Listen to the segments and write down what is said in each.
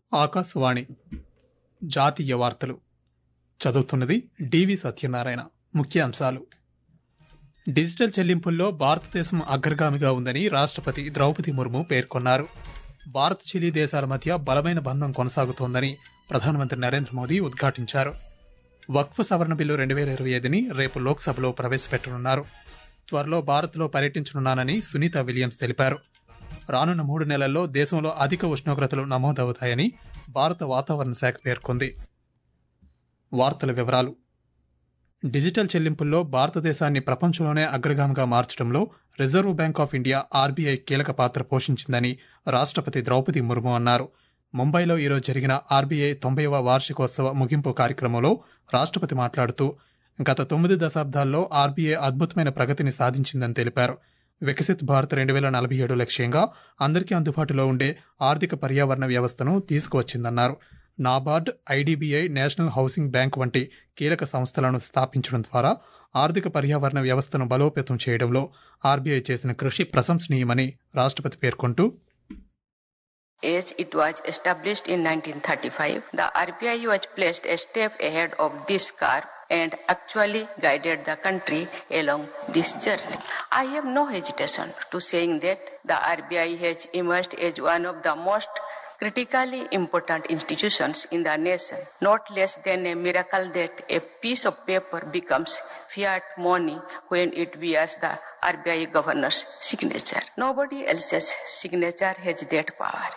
ఆకాశవాణి జాతీయ వార్తలు చదువుతున్నది డివి సత్యనారాయణ ముఖ్య అంశాలు డిజిటల్ చెల్లింపుల్లో భారతదేశం అగ్రగామిగా ఉందని రాష్ట్రపతి ద్రౌపది ముర్ము పేర్కొన్నారు భారత్ చిలీ దేశాల మధ్య బలమైన బంధం కొనసాగుతోందని ప్రధానమంత్రి నరేంద్ర మోదీ ఉద్ఘాటించారు వక్ఫ్ సవరణ బిల్లు రెండు వేల ఇరవై ఐదుని రేపు లోక్సభలో ప్రవేశపెట్టనున్నారు త్వరలో భారత్లో పర్యటించనున్నానని సునీత విలియమ్స్ తెలిపారు రానున్న మూడు నెలల్లో దేశంలో అధిక ఉష్ణోగ్రతలు నమోదవుతాయని భారత వాతావరణ శాఖ పేర్కొంది వార్తల వివరాలు డిజిటల్ చెల్లింపుల్లో భారతదేశాన్ని ప్రపంచంలోనే అగ్రగామిగా మార్చడంలో Reserve Bank of India RBI కీలక పాత్ర పోషించిందని రాష్ట్రపతి ద్రౌపది ముర్ము అన్నారు ముంబైలో ఈరోజు జరిగిన ఆర్బీఐ తొంభైవ వార్షికోత్సవ ముగింపు కార్యక్రమంలో రాష్ట్రపతి మాట్లాడుతూ గత తొమ్మిది దశాబ్దాల్లో ఆర్బీఐ అద్భుతమైన ప్రగతిని సాధించిందని తెలిపారు వికసిత్ భారత్ రెండు వేల నలభై ఏడు లక్ష్యంగా అందరికీ అందుబాటులో ఉండే ఆర్థిక పర్యావరణ వ్యవస్థను తీసుకువచ్చిందన్నారు NABARD IDBI National Housing Bank వంటి కీలక సంస్థలను స్థాపించడం ద్వారా ఆర్థిక పర్యావరణ వ్యవస్థను బలోపేతం చేయడంలో ఆర్బీఐ చేసిన కృషి ప్రశంసనీయమని రాష్ట్రపతి పేర్కొంటూ As it was established in 1935, the RBI was placed a step ahead of this curve and actually guided the country along this journey. I have no hesitation to saying that the RBI has emerged as one of the most critically important institutions in the nation, not less than a miracle that a piece of paper becomes fiat money when it wears the RBI governor's signature. Nobody else's signature has that power.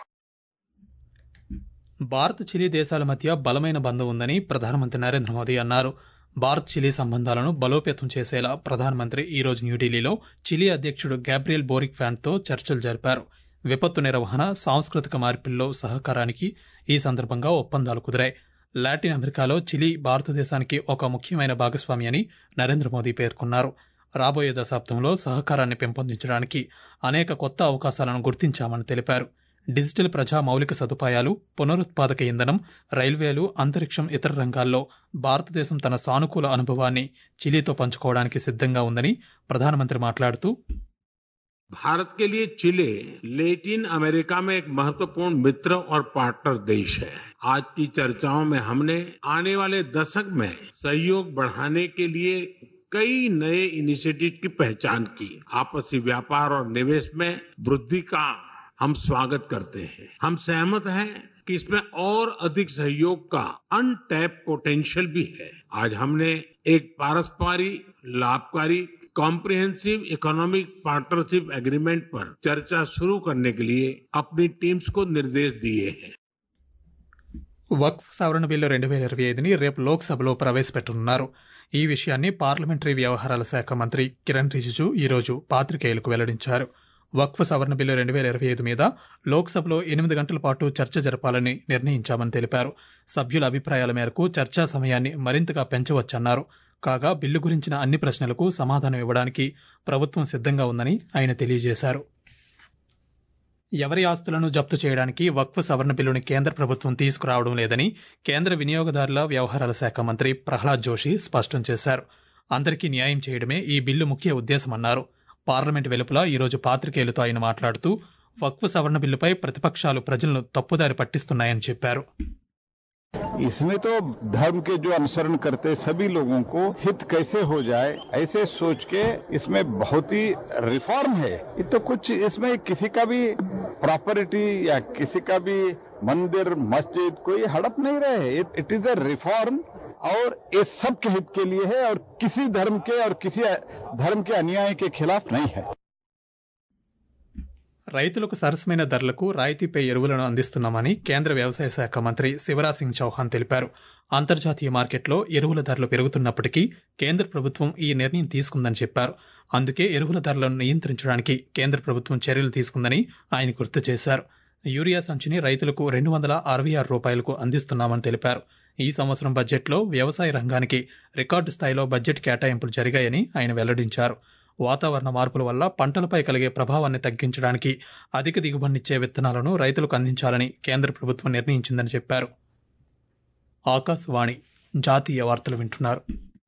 Bharat Chile దేశాల మధ్య బలమైన బంధం ఉందని ప్రధానమంత్రి నరేంద్ర మోదీ అన్నారు Bharat Chile సంబంధాలను బలోపేతం చేసేలా ప్రధానమంత్రి ఈ రోజు న్యూఢిల్లీలో చిలీ అధ్యక్షుడు గ్యాబ్రియల్ బోరిక్ ఫ్యాన్తో చర్చలు జరిపారు విపత్తు నిర్వహణ సాంస్కృతిక మార్పిల్లో సహకారానికి ఈ సందర్భంగా ఒప్పందాలు కుదిరాయి లాటిన్ అమెరికాలో చిలీ భారతదేశానికి ఒక ముఖ్యమైన భాగస్వామి అని నరేంద్ర మోదీ పేర్కొన్నారు రాబోయే దశాబ్దంలో సహకారాన్ని పెంపొందించడానికి అనేక కొత్త అవకాశాలను గుర్తించామని తెలిపారు డిజిటల్ ప్రజా మౌలిక సదుపాయాలు పునరుత్పాదక ఇంధనం రైల్వేలు అంతరిక్షం ఇతర రంగాల్లో భారతదేశం తన సానుకూల అనుభవాన్ని చిలీతో పంచుకోవడానికి సిద్ధంగా ఉందని ప్రధానమంత్రి మాట్లాడుతూ भारत के लिए चिले लेटिन अमेरिका में एक महत्वपूर्ण मित्र और पार्टनर देश है आज की चर्चाओं में हमने आने वाले दशक में सहयोग बढ़ाने के लिए कई नए इनिशिएटिव की पहचान की आपसी व्यापार और निवेश में वृद्धि का हम स्वागत करते हैं हम सहमत हैं कि इसमें और अधिक सहयोग का अनटैप पोटेंशियल भी है आज हमने एक पारस्परिक लाभकारी कॉम्प्रिहेंसिव इकोनॉमिक पार्टनरशिप एग्रीमेंट पर चर्चा शुरू करने के लिए अपनी टीम्स को निर्देश दिए हैं వక్ఫ్ సవరణ బిల్లు రెండు వేల ఇరవై ఐదుని రేపు లోక్సభలో ప్రవేశపెట్టనున్నారు ఈ విషయాన్ని పార్లమెంటరీ వ్యవహారాల శాఖ మంత్రి కిరణ్ రిజిజు ఈరోజు పాత్రికేయులకు వెల్లడించారు వక్ఫ్ సవరణ బిల్లు రెండు వేల ఇరవై ఐదు మీద లోక్సభలో ఎనిమిది గంటల పాటు చర్చ జరపాలని నిర్ణయించామని తెలిపారు సభ్యుల అభిప్రాయాల మేరకు చర్చా సమయాన్ని మరింతగా పెంచవచ్చన్నారు కాగా బిల్లు గురించిన అన్ని ప్రశ్నలకు సమాధానం ఇవ్వడానికి ప్రభుత్వం సిద్ధంగా ఉందని ఆయన తెలియజేశారు ఎవరి ఆస్తులను జప్తు చేయడానికి వక్ఫ్ సవరణ బిల్లుని కేంద్ర ప్రభుత్వం తీసుకురావడం లేదని కేంద్ర వినియోగదారుల వ్యవహారాల శాఖ మంత్రి ప్రహ్లాద్ జోషి స్పష్టం చేశారు అందరికీ న్యాయం చేయడమే ఈ బిల్లు ముఖ్య ఉద్దేశమన్నారు పార్లమెంట్ వెలుపల ఈరోజు పాత్రికేయులతో ఆయన మాట్లాడుతూ వక్ఫ్ సవరణ బిల్లుపై ప్రతిపక్షాలు ప్రజలను తప్పుదారి పట్టిస్తున్నాయని చెప్పారు इसमें तो धर्म के जो अनुसरण करते सभी लोगों को हित कैसे हो जाए ऐसे सोच के इसमें बहुत ही रिफॉर्म है ये तो कुछ इसमें किसी का भी प्रॉपर्टी या किसी का भी मंदिर मस्जिद कोई हड़प नहीं रहे इट इज अ रिफॉर्म और ये सबके हित के लिए है और किसी धर्म के और किसी धर्म के अन्याय के खिलाफ नहीं है రైతులకు సరసమైన ధరలకు రాయితీపై ఎరువులను అందిస్తున్నామని కేంద్ర వ్యవసాయ శాఖ మంత్రి శివరాజ్ సింగ్ చౌహాన్ తెలిపారు అంతర్జాతీయ మార్కెట్లో ఎరువుల ధరలు పెరుగుతున్నప్పటికీ కేంద్ర ప్రభుత్వం ఈ నిర్ణయం తీసుకుందని చెప్పారు అందుకే ఎరువుల ధరలను నియంత్రించడానికి కేంద్ర ప్రభుత్వం చర్యలు తీసుకుందని ఆయన గుర్తు చేశారు యూరియా సంచిని రైతులకు రెండు వందల అరవై ఆరు రూపాయలకు అందిస్తున్నామని తెలిపారు ఈ సంవత్సరం బడ్జెట్లో వ్యవసాయ రంగానికి రికార్డు స్థాయిలో బడ్జెట్ కేటాయింపులు జరిగాయని ఆయన వెల్లడించారు వాతావరణ మార్పుల వల్ల పంటలపై కలిగే ప్రభావాన్ని తగ్గించడానికి అధిక దిగుబడినిచ్చే విత్తనాలను రైతులకు అందించాలని కేంద్ర ప్రభుత్వం నిర్ణయించిందని చెప్పారు ఆకాశవాణి జాతీయ వార్తలు వింటున్నారు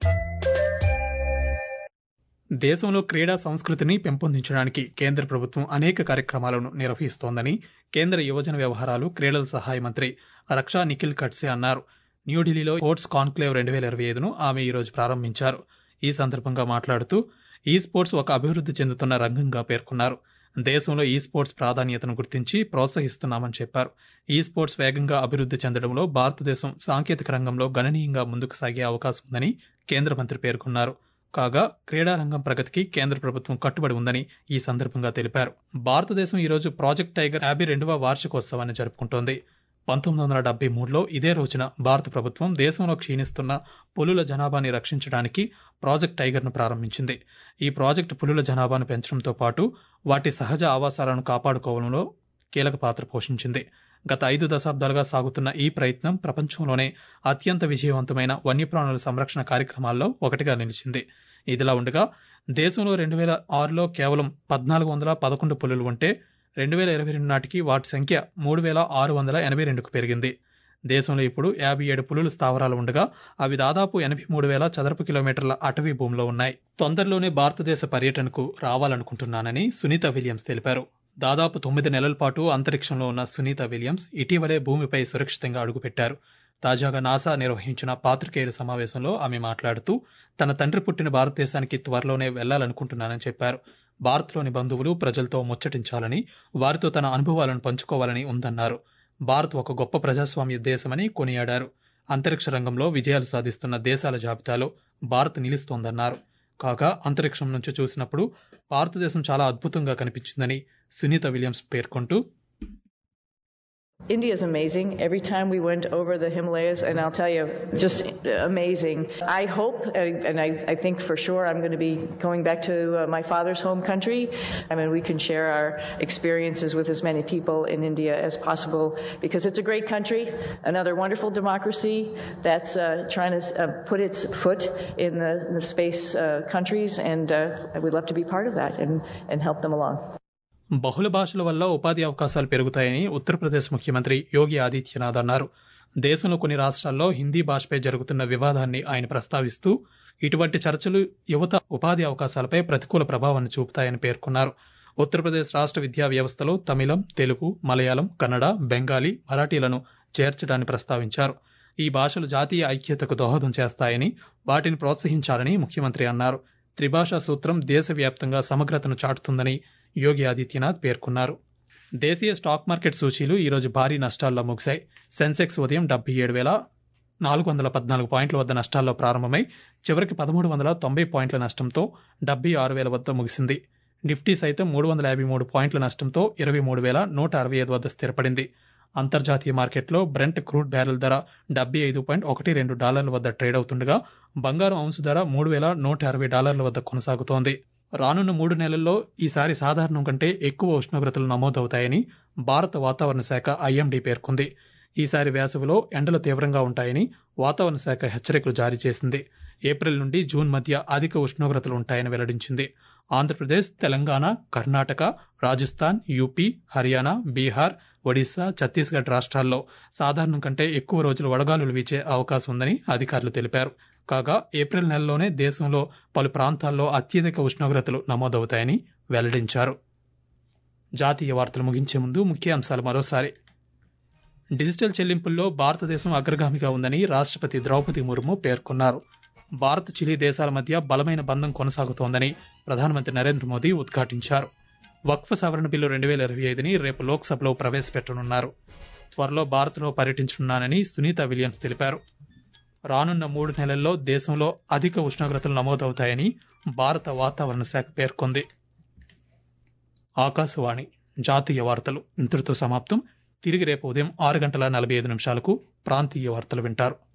దేశంలో క్రీడా సంస్కృతిని పెంపొందించడానికి కేంద్ర ప్రభుత్వం అనేక కార్యక్రమాలను నిర్వహిస్తోందని కేంద్ర యువజన వ్యవహారాలు క్రీడల సహాయ మంత్రి రక్షా నిఖిల్ ఖడ్సే అన్నారు న్యూఢిల్లీలో స్పోర్ట్స్ కాన్క్లేవ్ రెండు వేల ఇరవై ఐదును ఆమె ఈరోజు ప్రారంభించారు ఈ సందర్భంగా మాట్లాడుతూ ఈ స్పోర్ట్స్ ఒక అభివృద్ధి చెందుతున్న రంగంగా పేర్కొన్నారు దేశంలో ఈ స్పోర్ట్స్ ప్రాధాన్యతను గుర్తించి ప్రోత్సహిస్తున్నామని చెప్పారు ఈ స్పోర్ట్స్ వేగంగా అభివృద్ధి చెందడంలో భారతదేశం సాంకేతిక రంగంలో గణనీయంగా ముందుకు సాగే అవకాశం ఉందని కేంద్ర మంత్రి పేర్కొన్నారు కాగా క్రీడారంగం ప్రగతికి కేంద్ర ప్రభుత్వం కట్టుబడి ఉందని ఈ సందర్భంగా తెలిపారు భారతదేశం ఈరోజు ప్రాజెక్ట్ టైగర్ యాభై రెండవ వార్షికోత్సవాన్ని జరుపుకుంటోంది పంతొమ్మిది వందల డెబ్బై మూడులో ఇదే రోజున భారత ప్రభుత్వం దేశంలో క్షీణిస్తున్న పులుల జనాభాని రక్షించడానికి ప్రాజెక్ట్ టైగర్ను ప్రారంభించింది ఈ ప్రాజెక్టు పులుల జనాభాను పెంచడంతో పాటు వాటి సహజ ఆవాసాలను కాపాడుకోవడంలో కీలక పాత్ర పోషించింది గత ఐదు దశాబ్దాలుగా సాగుతున్న ఈ ప్రయత్నం ప్రపంచంలోనే అత్యంత విజయవంతమైన వన్యప్రాణుల సంరక్షణ కార్యక్రమాల్లో ఒకటిగా నిలిచింది ఇదిలా ఉండగా దేశంలో రెండు వేల ఆరులో కేవలం పద్నాలుగు వందల పదకొండు పులులు ఉంటే రెండు వేల ఇరవై రెండు నాటికి వాటి సంఖ్య మూడు వేల ఆరు వందల ఎనభై రెండుకు పెరిగింది దేశంలో ఇప్పుడు యాభై ఏడు పులులు స్థావరాలు ఉండగా అవి దాదాపు ఎనభై మూడు వేల చదరపు కిలోమీటర్ల అటవీ భూమిలో ఉన్నాయి తొందరలోనే భారతదేశ పర్యటనకు రావాలనుకుంటున్నానని సునీత విలియమ్స్ తెలిపారు దాదాపు తొమ్మిది నెలల పాటు అంతరిక్షంలో ఉన్న సునీత విలియమ్స్ ఇటీవలే భూమిపై సురక్షితంగా అడుగుపెట్టారు తాజాగా నాసా నిర్వహించిన పాత్రికేయుల సమావేశంలో ఆమె మాట్లాడుతూ తన తండ్రి పుట్టిన భారతదేశానికి త్వరలోనే వెళ్లాలనుకుంటున్నానని చెప్పారు భారత్లోని బంధువులు ప్రజలతో ముచ్చటించాలని వారితో తన అనుభవాలను పంచుకోవాలని ఉందన్నారు భారత్ ఒక గొప్ప ప్రజాస్వామ్య దేశమని కొనియాడారు అంతరిక్ష రంగంలో విజయాలు సాధిస్తున్న దేశాల జాబితాలో భారత్ నిలుస్తోందన్నారు కాగా అంతరిక్షం నుంచి చూసినప్పుడు భారతదేశం చాలా అద్భుతంగా కనిపించిందని సునీత విలియమ్స్ పేర్కొంటూ India is amazing. Every time we went over the Himalayas, and I'll tell you, just amazing. I hope, and I, I think for sure, I'm going to be going back to uh, my father's home country. I mean, we can share our experiences with as many people in India as possible because it's a great country, another wonderful democracy that's uh, trying to uh, put its foot in the, the space countries, and we'd love to be part of that and, and help them along. బహుళ భాషల వల్ల ఉపాధి అవకాశాలు పెరుగుతాయని ఉత్తరప్రదేశ్ ముఖ్యమంత్రి యోగి ఆదిత్యనాథ్ అన్నారు దేశంలో కొన్ని రాష్ట్రాల్లో హిందీ భాషపై జరుగుతున్న వివాదాన్ని ఆయన ప్రస్తావిస్తూ ఇటువంటి చర్చలు యువత ఉపాధి అవకాశాలపై ప్రతికూల ప్రభావాన్ని చూపుతాయని పేర్కొన్నారు ఉత్తరప్రదేశ్ రాష్ట్ర విద్యా వ్యవస్థలో తమిళం తెలుగు మలయాళం కన్నడ బెంగాలీ మరాఠీలను చేర్చడాన్ని ప్రస్తావించారు ఈ భాషలు జాతీయ ఐక్యతకు దోహదం చేస్తాయని వాటిని ప్రోత్సహించాలని ముఖ్యమంత్రి అన్నారు త్రిభాషా సూత్రం దేశవ్యాప్తంగా సమగ్రతను చాటుతుందని యోగి ఆదిత్యనాథ్ పేర్కొన్నారు దేశీయ స్టాక్ మార్కెట్ సూచీలు ఈరోజు భారీ నష్టాల్లో ముగిశాయి సెన్సెక్స్ ఉదయం డెబ్బై ఏడు వేల నాలుగు వందల పద్నాలుగు పాయింట్ల వద్ద నష్టాల్లో ప్రారంభమై చివరికి పదమూడు వందల తొంభై పాయింట్ల నష్టంతో డెబ్బై ఆరు వేల వద్ద ముగిసింది నిఫ్టీ సైతం మూడు వందల యాభై మూడు పాయింట్ల నష్టంతో ఇరవై మూడు వేల నూట అరవై ఐదు వద్ద స్థిరపడింది అంతర్జాతీయ మార్కెట్లో బ్రెంట్ క్రూడ్ బ్యారెల్ ధర డెబ్బై ఐదు పాయింట్ ఒకటి రెండు డాలర్ల వద్ద ట్రేడ్ అవుతుండగా బంగారం ఔన్స్ ధర మూడు వేల నూట అరవై డాలర్ల వద్ద కొనసాగుతోంది రానున్న మూడు నెలల్లో ఈసారి సాధారణం కంటే ఎక్కువ ఉష్ణోగ్రతలు నమోదవుతాయని భారత వాతావరణ శాఖ ఐఎండీ పేర్కొంది ఈసారి వేసవిలో ఎండలు తీవ్రంగా ఉంటాయని వాతావరణ శాఖ హెచ్చరికలు జారీ చేసింది ఏప్రిల్ నుండి జూన్ మధ్య అధిక ఉష్ణోగ్రతలు ఉంటాయని వెల్లడించింది ఆంధ్రప్రదేశ్ తెలంగాణ కర్ణాటక రాజస్థాన్ యూపీ హర్యానా బీహార్ ఒడిశా ఛత్తీస్గఢ్ రాష్ట్రాల్లో సాధారణం కంటే ఎక్కువ రోజులు వడగాలులు వీచే అవకాశం ఉందని అధికారులు తెలిపారు కాగా ఏప్రిల్ నెలలోనే దేశంలో పలు ప్రాంతాల్లో అత్యధిక ఉష్ణోగ్రతలు నమోదవుతాయని వెల్లడించారు జాతీయ వార్తలు ముగించే ముందు ముఖ్య అంశాలు మరోసారి డిజిటల్ చెల్లింపుల్లో భారతదేశం అగ్రగామిగా ఉందని రాష్ట్రపతి ద్రౌపది ముర్ము పేర్కొన్నారు భారత్ చిలీ దేశాల మధ్య బలమైన బంధం కొనసాగుతోందని ప్రధానమంత్రి నరేంద్ర మోదీ ఉద్ఘాటించారు వక్ఫ్ సవరణ బిల్లు రెండు వేల ఇరవై ఐదుని రేపు లోక్సభలో ప్రవేశపెట్టనున్నారు త్వరలో భారత్లో పర్యటించనున్నానని సునీత విలియమ్స్ తెలిపారు రానున్న మూడు నెలల్లో దేశంలో అధిక ఉష్ణోగ్రతలు నమోదవుతాయని భారత వాతావరణ శాఖ పేర్కొంది ఆకాశవాణి జాతీయ వార్తలు ఇంతటితో సమాప్తం తిరిగి రేపు ఉదయం ఆరు గంటల నలభై ఐదు నిమిషాలకు ప్రాంతీయ వార్తలు వింటారు